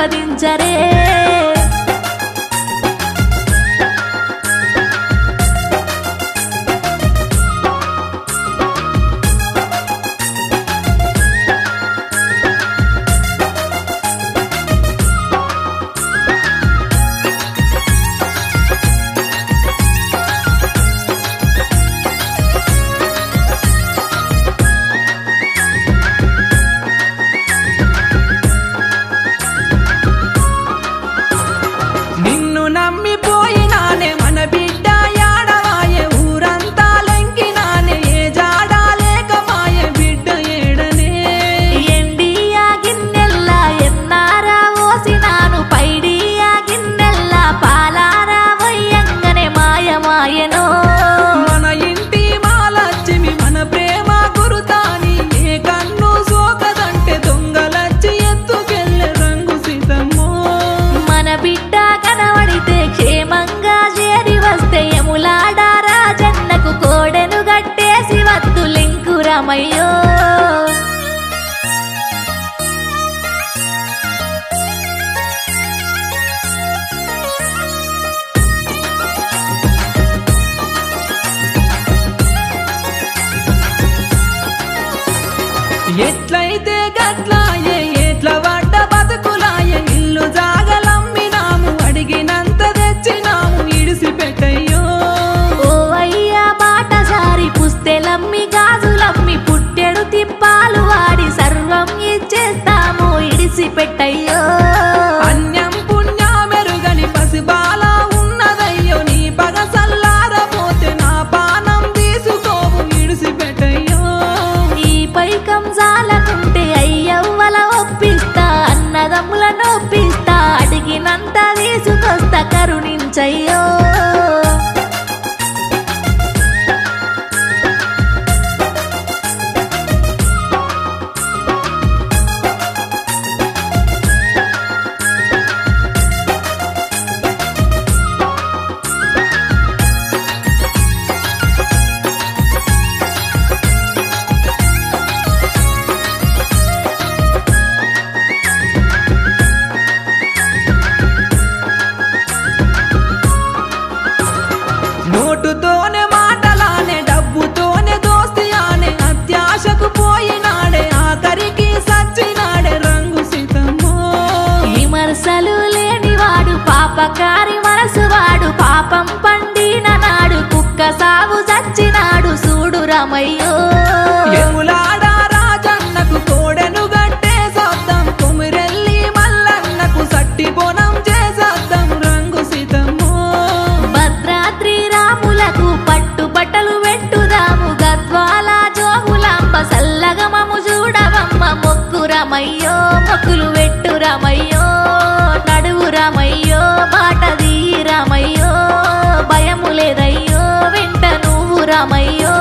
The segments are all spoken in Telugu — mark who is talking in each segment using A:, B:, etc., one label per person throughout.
A: ఆశీర్వదించరే
B: నిన్ను నమ్మిపోయినానే మన బిడ్డ యాడవాయే ఊరంతా లెంకినానే ఏ జాడా లేకమాయే బిడ్డ ఏడనే
A: ఎండియా గిన్నెల్లా ఎన్నారా ఓసినాను పైడియా గిన్నెల్లా పాలారా వయ్యంగనే మాయమాయనో
B: మన ఇంటి మాలచ్చిమి మన ప్రేమ గురుతాని ఏ కన్ను సోకదంటే దొంగలచ్చి ఎత్తుకెళ్ళే రంగు సీతమ్మో
A: మన బిడ్డ కనబడితే క్షేమంగా చేరి వస్తే ఎములాడ రాజన్నకు కోడెను గట్టేసి వద్దు లింకురమయ్యో
B: ఎట్లయితే గట్లాయే ఎట్ల పడ్డ బతుకులాయే ఇల్లు జాగలమ్మినాము అడిగినంత తెచ్చినాము ఇడిసి పెట్టయ్యో
A: ఓ అయ్యా బాటసారి పుస్తెలమ్మి గాజులమ్మి పుట్టెడు తిప్పాలు వాడి సర్వం ఇచ్చేస్తాము ఇడిసి పెట్టయ్యో
B: అన్యం పుణ్యమెరుగని పసిబాల ఉన్నదయ్యో నీ పగ సల్లారపోతే నా పానం తీసుకోవు ఇడిసి పెట్టయ్యో
A: ఈ పైకం జాలకుంటే అయ్యవ్వల ఒప్పిస్తా అన్నదమ్ములను ఒప్పిస్తా అడిగినంత తీసుకొస్తా కరుణించయ్యో
B: నోటుతోనే మాటలానే డబ్బుతోనే దోస్తి ఆనే అత్యాశకు పోయినాడే ఆఖరికి సచ్చినాడే రంగు సీతమ్మో
A: విమర్శలు లేనివాడు పాపకారి మనసువాడు పాపం పండిన నాడు కుక్క సాగు చచ్చినాడు చూడు రమయ్యో
B: ఎములాడ రాజన్నకు కోడెను గట్టే సొద్దం కుమిరెల్లి మల్లన్నకు సట్టి బోనం చేసొద్దం రంగు సీతమ్మో
A: భద్రాద్రి రాములకు పట్టు బట్టలు వెట్టుదాము గద్వాల జోగులాంబ సల్లగమము చూడవమ్మ మొక్కు రమయ్యో మొక్కులు వెట్టు రమయ్యో నడువు రమయ్యో బాట తీయి రమయ్యో భయము లేదయ్యో వెంట నువ్వు రమయ్యో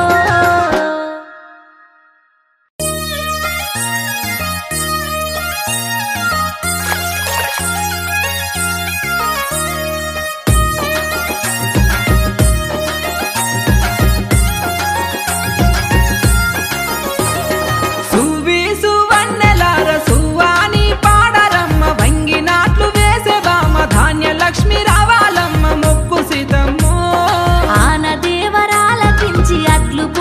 B: సువ్వి సువన్నెలార సువాని పాడరమ్మ వంగినాట్లు వేసే బామ ధాన్య లక్ష్మి రావాలమ్మ మొక్కు సీతమ్మో
A: ఆన దేవరాలకించి అట్లు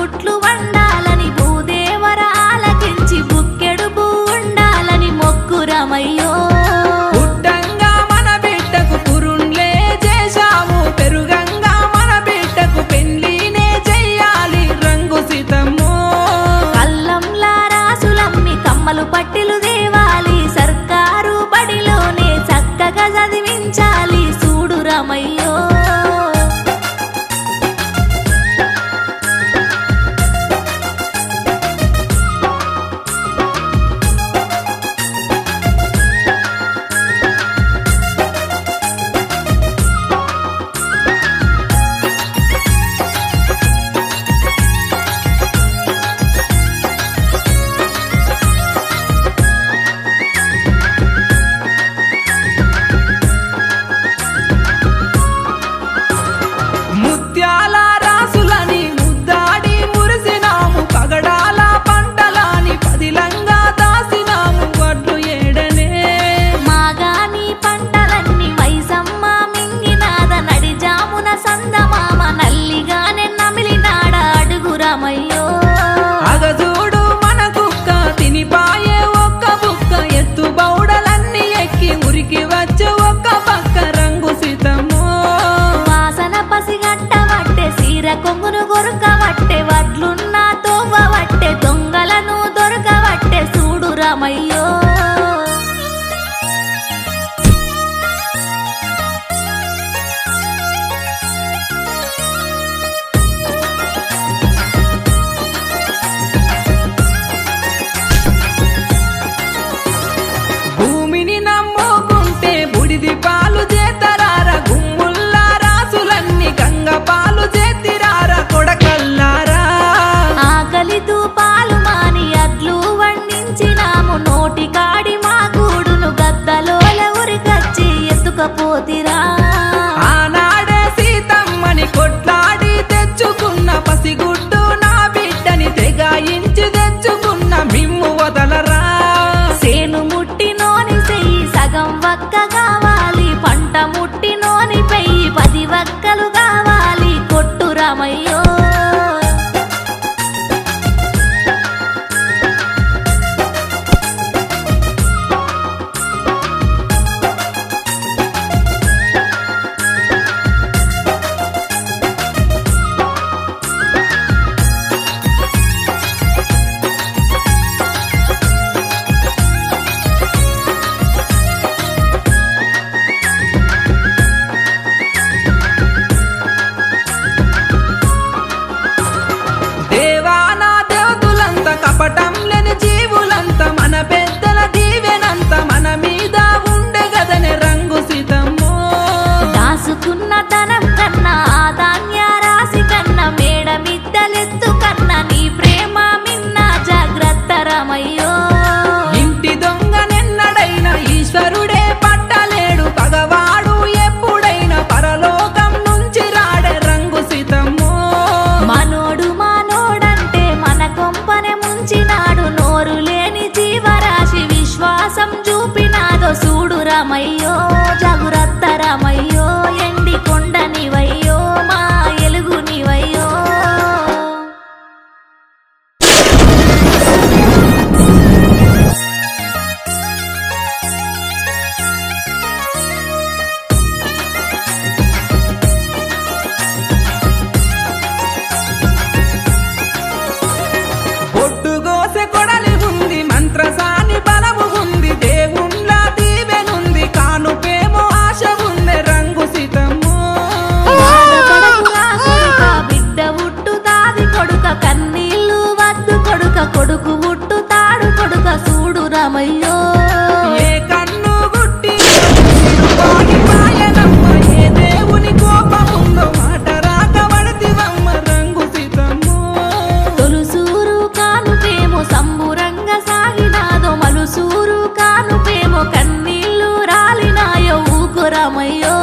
A: రామయ్యో జాగురత్త రామయ్యో ఎండి కొండ నీవయ్యో మా ఎలుగు నీవయ్యో
B: ఒడ్డుగోసె కొడలి ఉంది మంత్రసాని బలము ఉంది దేవుళ్ళ దీవెనుంది కానుపేమో ఆశ ఉంది రంగు సీతమ్మో
A: కొడుకురా కొడుక బిడ్డ ఉట్టు దాది కొడుక కన్నీళ్ళు వద్దు కొడుక కొడుకు ఉట్టు తాడు కొడుక చూడు రామయ్యో
B: ఏ కన్ను గుట్టి పాయనమ్మ ఏ దేవుని కోపముందో మాట రాక వడతివమ్మ రంగు సీతమ్మో
A: తొలుసూరు కానుపేమో సంబురంగా సాగినాదో మలుసూరు కానుపేమో కన్నీళ్ళు రాలినాయో ఊకు రామయ్యో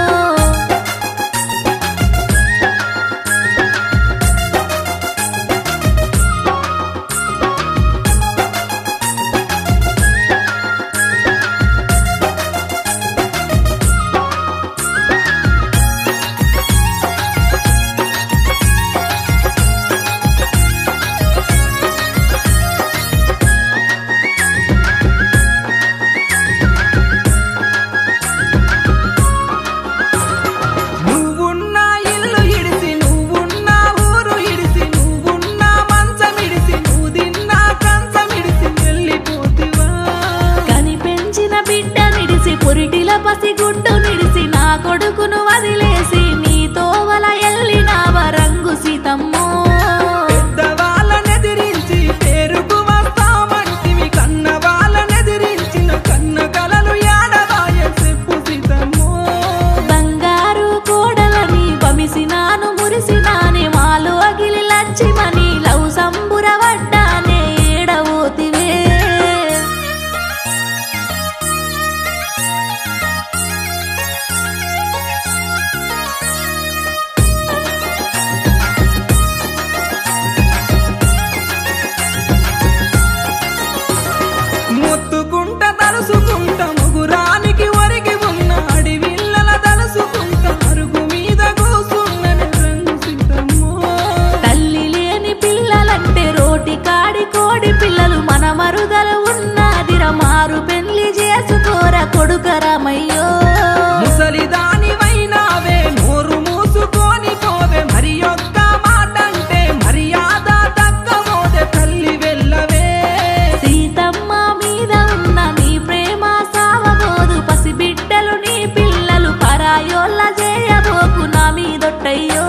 B: నువ్వున్న ఇల్లు ఇడిసి నువ్వున్న ఊరు ఇడిసి నువ్వున్న మంచం ఇడిసి నువ్వు తిన్న కంచం ఇడిసి వెళ్ళిపోతివా
A: కని పెంచిన బిడ్డ నిడిసి పురిటిల పసిగుడ్డు నిడిసి నా కొడుకును వదిలేసి నీతో వల ఎల్లినావ రంగు సీతమ్మో
B: పెద్దవాళ్ళనెదిరించి పేరుకు వస్తామంటివి కన్న వాళ్ళనెదిరించిన కన్న కలలు ఏడవాయ చెప్పు సీతమ్మో
A: బంగారు కోడలని బమిసినాను మురిసినానే మాలో అగిలి లచ్చిమని లవ్ సంబుర వడ్డానే ఏడవోతివే
B: మొత్తుకుంట తలుసుకుంట ముగురానికి ఒరిగి ఉన్న అడివిల్లల తలుసుకుంట అరుగు మీద కూసున్నని రంగు సీతమ్మో
A: తల్లి లేని పిల్లలంటే రోటి కాడి కోడి పిల్లలు మన మరుదలు ఉన్నదిర మారు పెళ్లి చేసుకోర కొడుక రామయ్యో
B: ముసలిదానివైనావే నోరు మూసుకొని పోవే మరి ఒక్క మాటంటే మర్యాద తగ్గమోదే తల్లి వెళ్ళవే
A: సీతమ్మ మీద ఉన్న నీ ప్రేమ సావబోదు పసిబిడ్డలు నీ పిల్లలు పరాయోళ్ళ చేయబోకు నా మీదొట్టయ్యో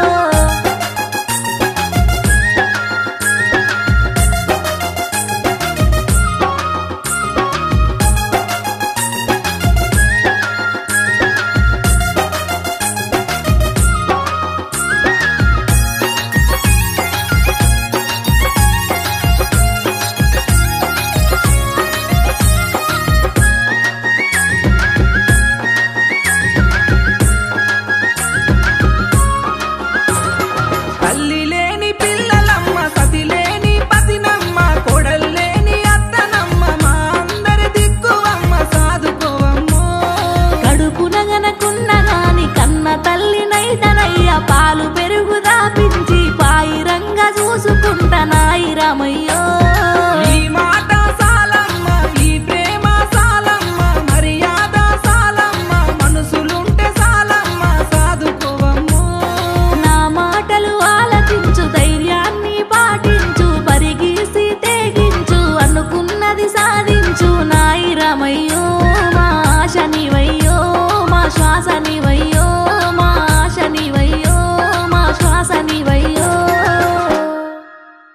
B: తల్లి లేని పిల్లలమ్మ సతి లేని పతినమ్మ కొడల్లేని అత్తనమ్మ మా అందరి దిక్కువమ్మ సాదుకోవమ్మో
A: కడుపునగనకున్న గాని కన్న తల్లి నైతనయ్య పాలు పెరుగు దాపించి పాయిరంగా చూసుకుంట నాయి రామయ్యో
B: ఈ మాట సాలమ్మ ఈ ప్రేమ సాలమ్మ మర్యాద సాలమ్మ మనసులుంటే సాలమ్మ సాదుకోవమ్మో
A: నా మాటలు ఆలకించు ధైర్యాన్ని పాటించు పరిగీసి తెగించు అనుకున్నది సాధించు నాయి రామయ్యో మా ఆశ నీవయ్యో మా శ్వాస నీవయ్యో మా ఆశ నీవయ్యో మా శ్వాస నీవయ్యో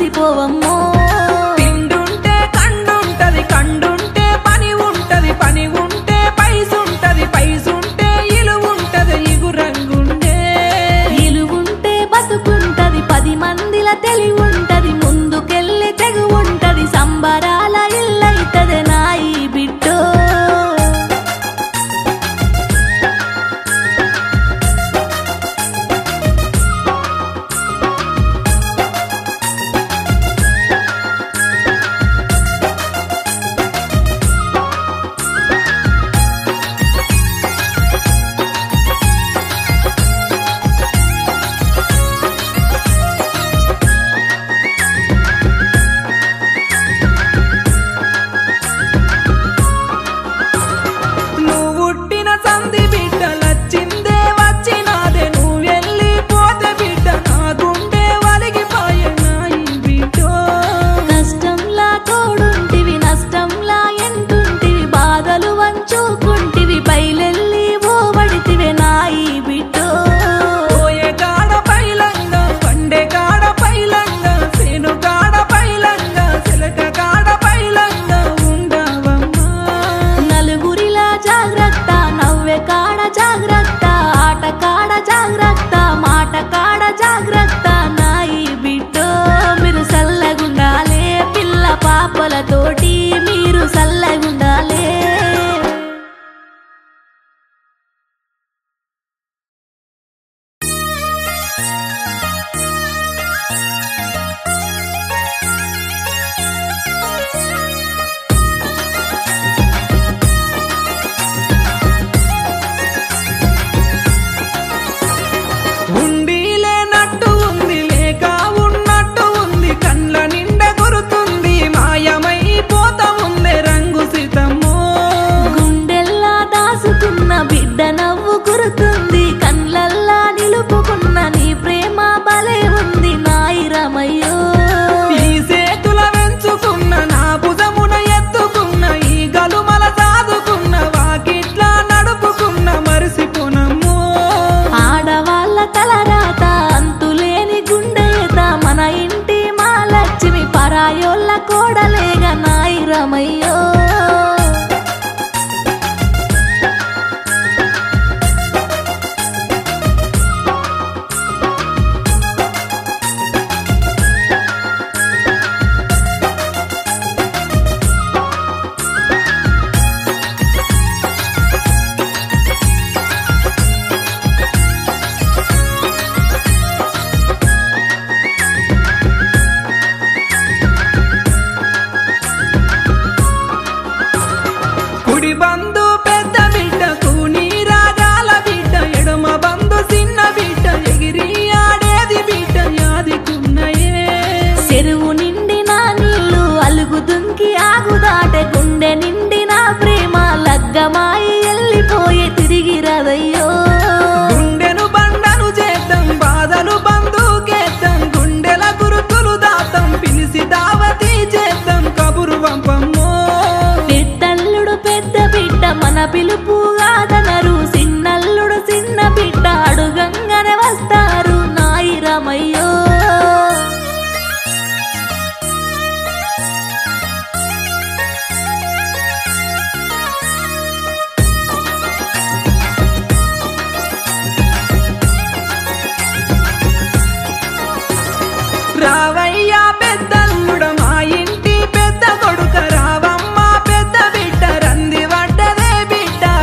A: మురిసిపోవమ్మో
B: తిండుంటే కండుంటది కండుంటే పని ఉంటది పని ఉంటే పైసుంటది పైసుంటే ఇలువుంటది ఇగు రంగుండే
A: ఇలువుంటే బతుకుంటది పది మందిల తెలివి ఉంటది ముందుకెళ్ళి తెగు ఉంటది సంబరాల ఇల్లైతది నాయి బిడ్డో
B: నువ్వు పుట్టిన సంధి బిడ్డలచ్చిందే వచ్చినాదే నువ్వు వెళ్ళిపోతే బిడ్డ నా గుండె వలిగిపోయే నాయి బిడ్డో
A: కష్టంలా తోడుంటివి నష్టంలా ఎంటుంటివి బాధలు వంచుకుంటివి బయలెల్లి ఓబడితివే నాయి బిడ్డో
B: పోయే కాడ పైలంగా పండే కాడ పైలంగా సేను కాడ పైలంగా సిలక కాడ పైలంగా ఉండవమ్మా
A: నలుగురిలా జాగ్రత్త నవ్వే కాడ జాగ్రత్త ఆట కాడ జాగ్రత్త మాట కాడ జాగ్రత్త నాయి బిడ్డో మీరు సల్లగుండాలే పిల్ల పాపలతోటి మీరు సల్లగుండాలే
B: ఉండి లేనట్టు ఉంది లేక ఉన్నట్టు ఉంది కండ్ల నిండా గురుతుంది మాయమైపోతా ఉంది రంగు సీతమ్మో
A: గుండెల్లా దాసుకున్న బిడ్డ నవ్వు గురుతుంది కళ్ళల్లా నిలుపుకున్న నీ ప్రేమ బలే ఉంది నాయి రమయ్యో
B: ఈ సేతుల వెంచుకున్న నా భుజమున ఎత్తుకున్న ఈ గలుమల సాదుకున్న వాకిట్లా నడుపుకున్న మరిసిపోనమ్మో
A: ఆడవాళ్ళ తలరాత అంతులేని గుండెత మన ఇంటి మా లక్ష్మి పరాయోళ్ళ కోడలేగా నాయి రమయ్యో
B: కుడి బంధు పెద్ద బిడ్డ కూని రాగాల బిడ్డ ఎడమ బంధు చిన్న బిడ్డ ఎగిరి ఆడేది బిడ్డ యాదికున్నయే
A: చెరువు నిండి నా నీళ్లు అలుగు దుంకి ఆగుదాటే గుండె నిండి నా ప్రేమ లగ్గమాయి వెళ్ళిపోయి తిరిగి రదయ్యో
B: గుండెను బండను చేద్దాం బాధలు బంధుకేద్దాం గుండెల గురుతులు దాతం పిలిసి దావతి చేద్దాం కబురు వంపమ్మో
A: పెద్దల్లుడు పెద్ద బిడ్డ మన పిలుపు కాదనరు చిన్నల్లుడు చిన్న బిడ్డ అడుగంగానే వస్తారు నాయి రమయ్యో
B: రావయ్యా పెద్దల్లుడ మా ఇంటి పెద్ద కొడుక రావమ్మ పెద్ద బిడ్డ రంది వడ్డదే బిడ్డ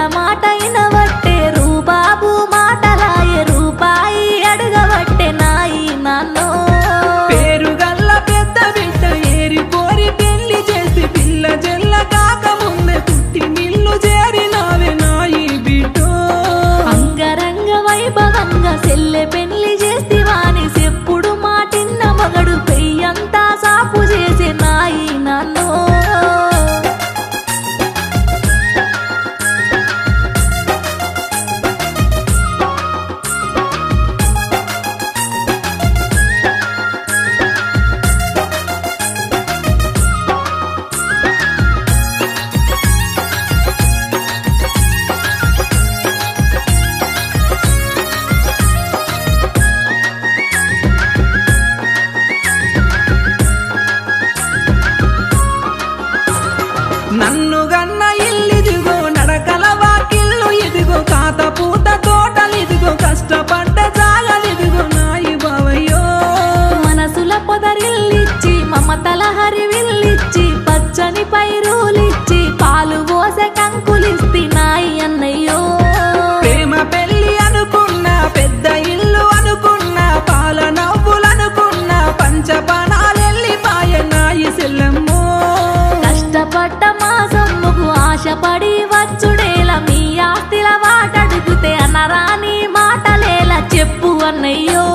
A: మాట ఇనవట్టే రూబాబు మాటలాయే రూపాయి అడగవట్టే నాయి నాన్నో
B: పేరు గల్ల పెద్ద బిడ్డ ఏరి కోరి పెళ్లి చేసి పిల్ల జల్ల కాక ముందే పుట్టి నిల్లు చేరినావే నాయి బిడ్డో
A: అంగరంగ వైభవంగా సెల్లె పెళ్లి చేస్తివాని చెప్పుడు మాటిన్న మగడు పెయ్యంతా సాపు చేసే నాయి నాన్నో
B: నన్ను గన్న ఇల్లిదిగో నడకల వాకిల్లు ఇదిగో కాత పూట తోటలిదిగో కష్టపడ్డ జాగలిదిగో నాయి బావయ్యో
A: మనసుల పొదరిల్లిచ్చి మమతల హరివిల్లిచ్చి పచ్చని పైరులిచ్చి పాలు పోసే కంకులిస్తి నాయి అన్నయ్యో
B: ప్రేమ పెళ్లి అనుకున్నా పెద్ద ఇల్లు అనుకున్నా పాల నవ్వులనుకున్నా పంచపణాలెల్లిపాయ నాయి సెల్లమ్మో
A: కష్టపడ్డ మా సొమ్ముకు ఆశపడి వచ్చుడేల మీ ఆస్తిల వాటడుగుతే అనరాని మాటలేలా చెప్పు అన్నయ్యో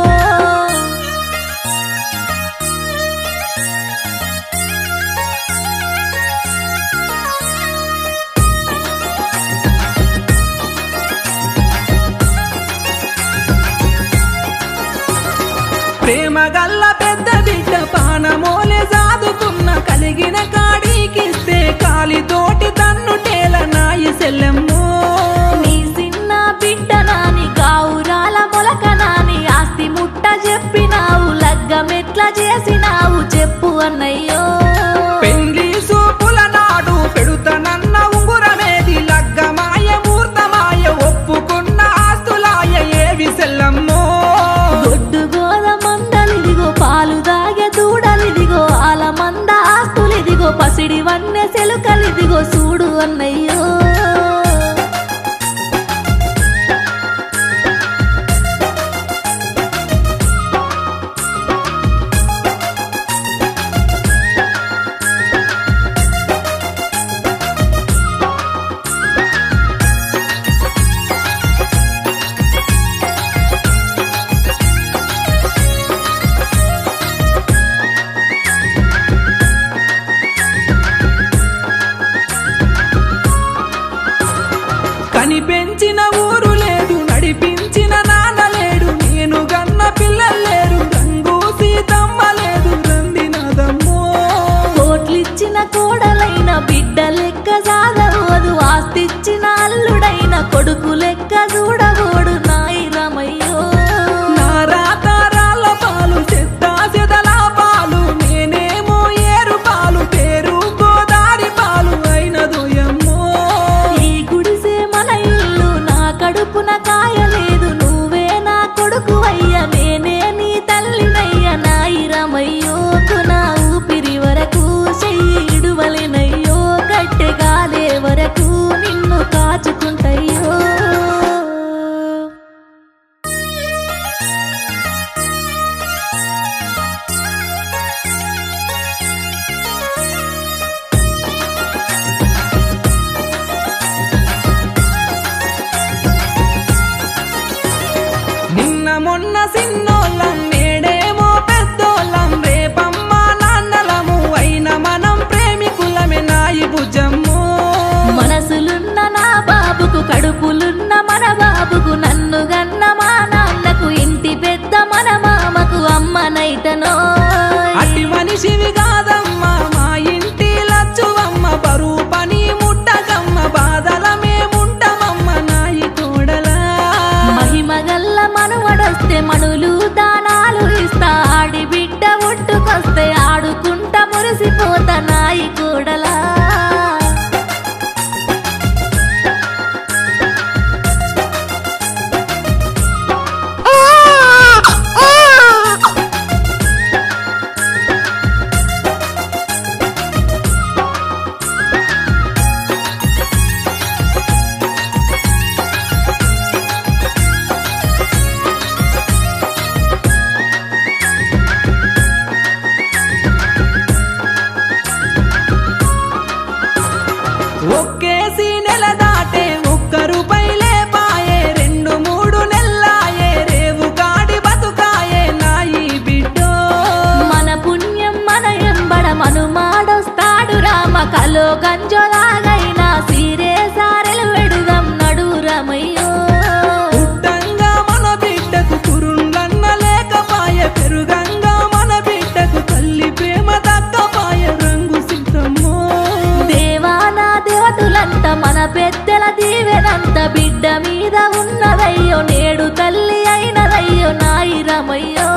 B: ప్రేమ గల్ల పెద్ద బిడ్డ పానమోలే సాదుకున్న కలిగిన కాడికిస్తే కాలితోటి తన్నుటేల నాయి సెల్లమ్మో
A: నీ చిన్న బిడ్డ నాని గావురాల మొలక నాని ఆస్తి ముట్ట చెప్పినావు లగ్గమెట్లా చేసినావు చెప్పు అన్నయ్యో
B: పెండ్లి సూపుల నాడు పెడుతనన్న ఉంగురమేది లగ్గమాయ మూర్తమాయ ఒప్పుకున్న ఆస్తులాయ ఏవి సెల్లమ్మో
A: గొడ్డు గోద మందలిదిగో పాలు దాగే దూడలిదిగో ఆల మంద ఆస్తులిదిగో పసిడి వన్నె సెలుకలిదిగో చూడు అన్నయ్యో
B: కని పెంచిన ఊరు లేదు నడిపించిన నాన్న లేడు నేను గన్న పిల్లలు లేరు రంగు సీతమ్మ లేదు రందినదమ్మో
A: కోట్లిచ్చిన కోడలైన బిడ్డ లెక్క సాగవోదు ఆస్తిచ్చిన అల్లుడైన కొడుకు లెక్క చూడగోడు నాయి రమయ్యో
B: నా రాతారాల పాలు చెత్తా చెదల పాలు నేనేమో ఏరు పాలు పేరు గోదారి పాలు అయినదోయమ్మో
A: ఈ గుడిసే మన ఇల్లు నా కడుపున కాయలేదు నువ్వే నా కొడుకు అయ్య నేనే నీ తల్లినయ్య నాయి రమయ్యో నా ఊపిరి వరకు చెయ్యి ఇడువలినయ్యో కట్టెగాలే వరకు నిన్ను కాచుకుంటయ్యో దీవెనంత బిడ్డ మీద ఉన్నదయ్యో నేడు తల్లి అయినదయ్యో నాయిరమయ్యో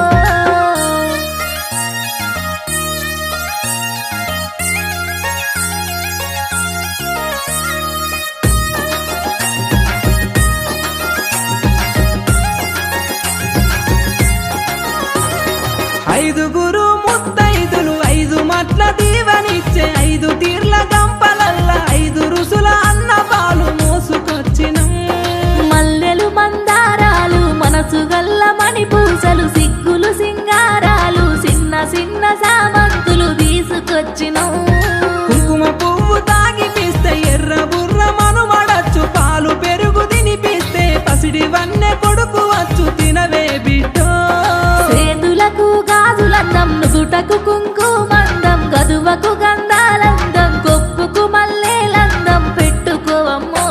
B: ఐదుగురు ముత్తైదులు ఐదు మట్ల దీవనిచ్చే ఐదు తీర్ల గంపలల్ల ఐదు రుసుల అన్న పాలు మోసుకొచ్చినం
A: మల్లెలు మందారాలు మనసు గల్ల మణిపూసలు సిగ్గులు సింగారాలు చిన్న చిన్న సామంతులు తీసుకొచ్చినం
B: కుంకుమ పువ్వు తాగిపిస్తే ఎర్ర బుర్ర మనుమడచ్చు పాలు పెరుగు తినిపిస్తే పసిడి వన్నె కొడుకు వచ్చు తినవే బిడ్డో
A: చేతులకు గాజులందం నుదుటకు కుంకుమందం గదువకు గంధాలందం కొప్పుకు మల్లేలందం పెట్టుకోవమ్మో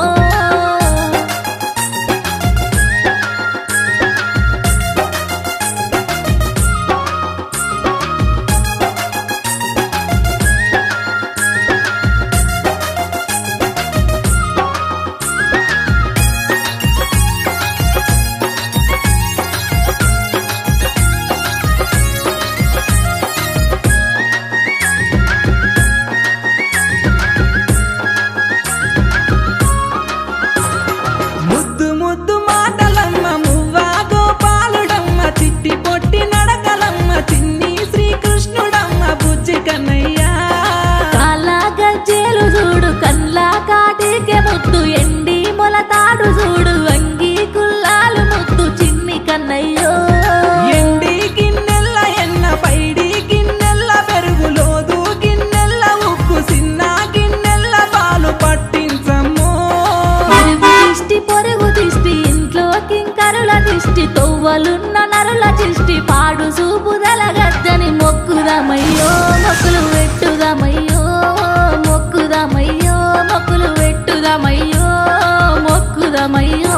B: ముద్దు ముద్దు మాటలమ్మ మువ్వా గోపాలుడమ్మ చిట్టి పొట్టి నడకలమ్మ చిన్ని శ్రీకృష్ణుడమ్మ బుజ్జి కన్నయ్యా
A: కాలా గజ్జేలు చూడు కల్లా కాటికే ముద్దు ఎండి మొలతాడు చూడు అంగి కుల్లాలు ముద్దు చిన్ని కన్నయ్యో
B: ఎండి గిన్నెల్ల ఎన్న పైడి గిన్నెల్ల పెరుగులోదు గిన్నెల్ల ఉక్కు సిన్న గిన్నెల్ల పాలు పట్టించమ్మో
A: పొరుగు దిష్టి పొరుగు దిష్టి ఇంట్లో కింకరుల దిష్టి తొవ్వలున్న నరుల దిష్టి పాడు చూపుదల గద్దని మొక్కుదామయ్యో మొక్కులు వెట్టుదామయ్యో మొక్కుదామయ్యో మొక్కులు వెట్టుదామయ్యో మొక్కుదామయ్యో